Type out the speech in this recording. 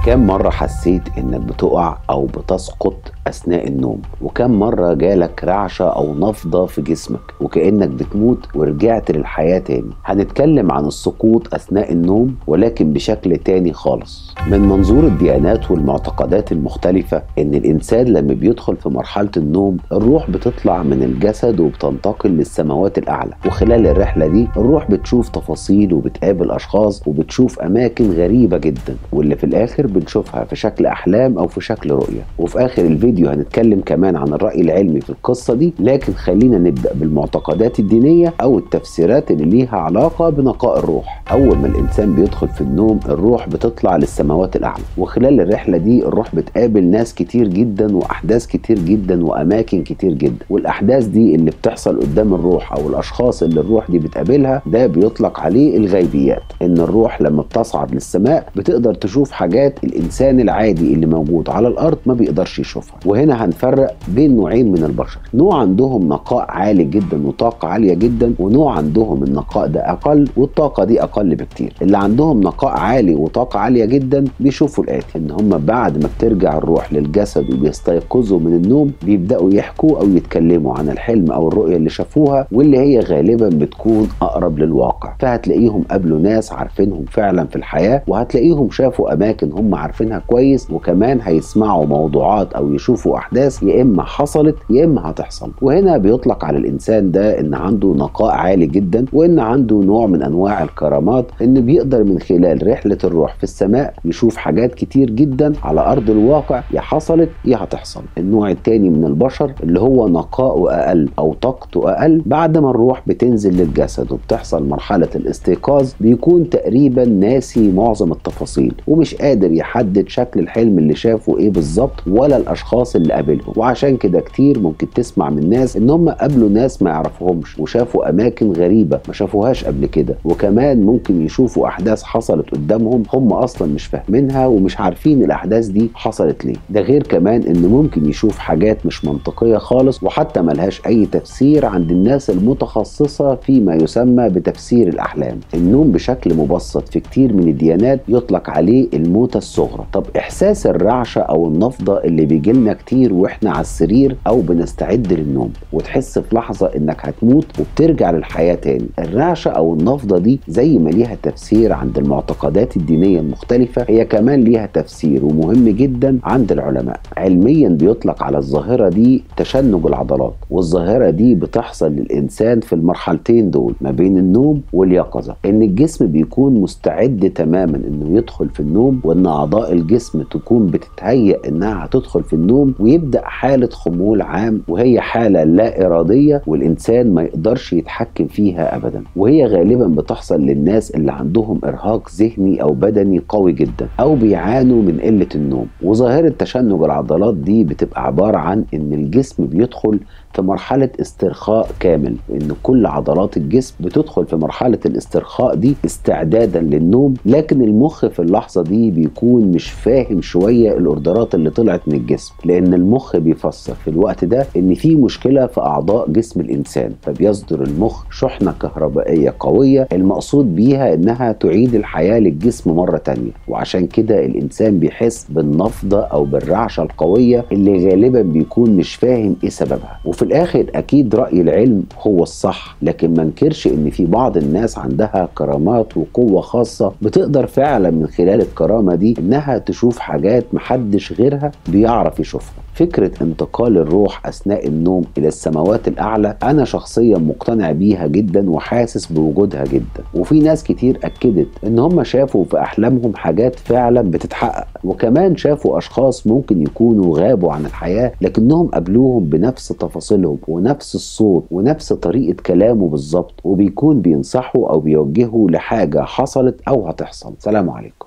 كم مرة حسيت انك بتقع او بتسقط اثناء النوم وكم مرة جالك رعشة او نفضة في جسمك وكأنك بتموت ورجعت للحياة تاني هنتكلم عن السقوط اثناء النوم ولكن بشكل تاني خالص من منظور الديانات والمعتقدات المختلفة ان الانسان لما بيدخل في مرحلة النوم الروح بتطلع من الجسد وبتنتقل للسماوات الاعلى وخلال الرحلة دي الروح بتشوف تفاصيل وبتقابل اشخاص وبتشوف اماكن غريبة جدا واللي في الاخر بنشوفها في شكل احلام او في شكل رؤيه وفي اخر الفيديو هنتكلم كمان عن الراي العلمي في القصه دي لكن خلينا نبدا بالمعتقدات الدينيه او التفسيرات اللي ليها علاقه بنقاء الروح اول ما الانسان بيدخل في النوم الروح بتطلع للسماوات الاعلى وخلال الرحله دي الروح بتقابل ناس كتير جدا واحداث كتير جدا واماكن كتير جدا والاحداث دي اللي بتحصل قدام الروح او الاشخاص اللي الروح دي بتقابلها ده بيطلق عليه الغيبيات ان الروح لما بتصعد للسماء بتقدر تشوف حاجات الانسان العادي اللي موجود على الارض ما بيقدرش يشوفها وهنا هنفرق بين نوعين من البشر نوع عندهم نقاء عالي جدا وطاقه عاليه جدا ونوع عندهم النقاء ده اقل والطاقه دي اقل بكتير اللي عندهم نقاء عالي وطاقه عاليه جدا بيشوفوا الاتي ان هم بعد ما بترجع الروح للجسد وبيستيقظوا من النوم بيبداوا يحكوا او يتكلموا عن الحلم او الرؤيه اللي شافوها واللي هي غالبا بتكون اقرب للواقع فهتلاقيهم قابلوا ناس عارفينهم فعلا في الحياه وهتلاقيهم شافوا اماكن هم عارفينها كويس وكمان هيسمعوا موضوعات او يشوفوا احداث يا اما حصلت يا اما هتحصل وهنا بيطلق على الانسان ده ان عنده نقاء عالي جدا وان عنده نوع من انواع الكرامات انه بيقدر من خلال رحله الروح في السماء يشوف حاجات كتير جدا على ارض الواقع يا حصلت يا هتحصل النوع التاني من البشر اللي هو نقاؤه اقل او طاقته اقل بعد ما الروح بتنزل للجسد وبتحصل مرحله الاستيقاظ بيكون تقريبا ناسي معظم التفاصيل ومش قادر يحدد شكل الحلم اللي شافه ايه بالظبط ولا الاشخاص اللي قابلهم وعشان كده كتير ممكن تسمع من ناس ان هم قابلوا ناس ما يعرفوهمش وشافوا اماكن غريبه ما شافوهاش قبل كده وكمان ممكن يشوفوا احداث حصلت قدامهم هم اصلا مش فاهمينها ومش عارفين الاحداث دي حصلت ليه ده غير كمان ان ممكن يشوف حاجات مش منطقيه خالص وحتى ملهاش اي تفسير عند الناس المتخصصه فيما يسمى بتفسير الاحلام النوم بشكل مبسط في كتير من الديانات يطلق عليه الموتة الصغرى طب احساس الرعشه او النفضه اللي بيجي لنا كتير واحنا على السرير او بنستعد للنوم وتحس في لحظه انك هتموت وبترجع للحياه تاني الرعشه او النفضه دي زي ما ليها تفسير عند المعتقدات الدينيه المختلفه هي كمان ليها تفسير ومهم جدا عند العلماء علميا بيطلق على الظاهره دي تشنج العضلات والظاهره دي بتحصل للانسان في المرحلتين دول ما بين النوم واليقظه ان الجسم بيكون مستعد تماما انه يدخل في النوم وان اعضاء الجسم تكون بتتهيأ انها هتدخل في النوم ويبدا حاله خمول عام وهي حاله لا اراديه والانسان ما يقدرش يتحكم فيها ابدا وهي غالبا بتحصل للناس اللي عندهم ارهاق ذهني او بدني قوي جدا او بيعانوا من قله النوم وظاهره تشنج العضلات دي بتبقى عباره عن ان الجسم بيدخل في مرحلة استرخاء كامل إن كل عضلات الجسم بتدخل في مرحلة الاسترخاء دي استعدادا للنوم لكن المخ في اللحظة دي بيكون مش فاهم شوية الأوردرات اللي طلعت من الجسم لأن المخ بيفسر في الوقت ده إن في مشكلة في أعضاء جسم الإنسان فبيصدر المخ شحنة كهربائية قوية المقصود بيها إنها تعيد الحياة للجسم مرة تانية وعشان كده الإنسان بيحس بالنفضة أو بالرعشة القوية اللي غالبا بيكون مش فاهم إيه سببها وفي الاخر اكيد راي العلم هو الصح لكن ما انكرش ان في بعض الناس عندها كرامات وقوه خاصه بتقدر فعلا من خلال الكرامه دي انها تشوف حاجات محدش غيرها بيعرف يشوفها فكرة انتقال الروح أثناء النوم إلى السماوات الأعلى أنا شخصيا مقتنع بيها جدا وحاسس بوجودها جدا وفي ناس كتير أكدت إن هم شافوا في أحلامهم حاجات فعلا بتتحقق وكمان شافوا أشخاص ممكن يكونوا غابوا عن الحياة لكنهم قابلوهم بنفس تفاصيلهم ونفس الصوت ونفس طريقة كلامه بالظبط وبيكون بينصحوا أو بيوجهوا لحاجة حصلت أو هتحصل سلام عليكم